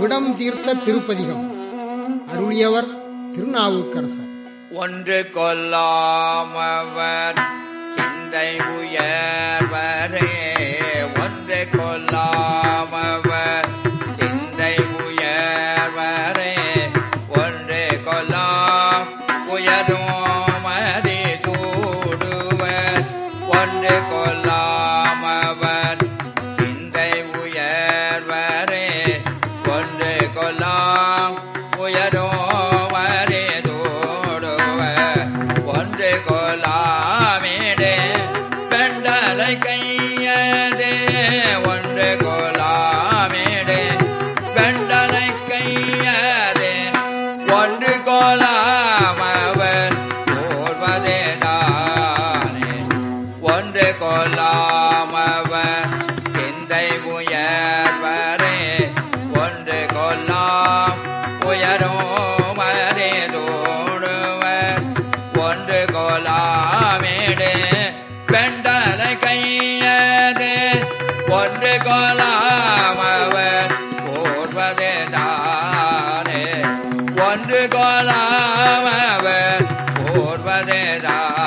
விடம் தீர்த்த திருப்பதிகம் அருளியவர் திருநாவுக்கரசர் ஒன்று கொல்லாமவர் சிந்தை உயர்வரே ஒன்று கொல்லாமவர் சிந்தை உயர்வரே ஒன்று கொல்லாம் உயரும் மதி தூடுவர் ஒன்று கொல்லாமவர் சிந்தை உயர்வரே ஒன்று கொல்லாம் உயரும் மதி தூடுவர் ஒன்று கொலாமிடே பெண்டலை கையதே ஒன்று கொலாமிடே பெண்டலை கையதே ஒன்று கொலாமவர் ஓர்வதே தானே ஒன்று கொல்லாமவர் சிந்தை உயர்வரே ஒன்று கொல்லாம் உயரும் மரே தோடுவர் ஒன்று கொலாமேடு பெண்டலை கையது ஒன்று கொலாமவர் போர்வதே தானே ஒன்று கொலாமவர் போர்வதே தானே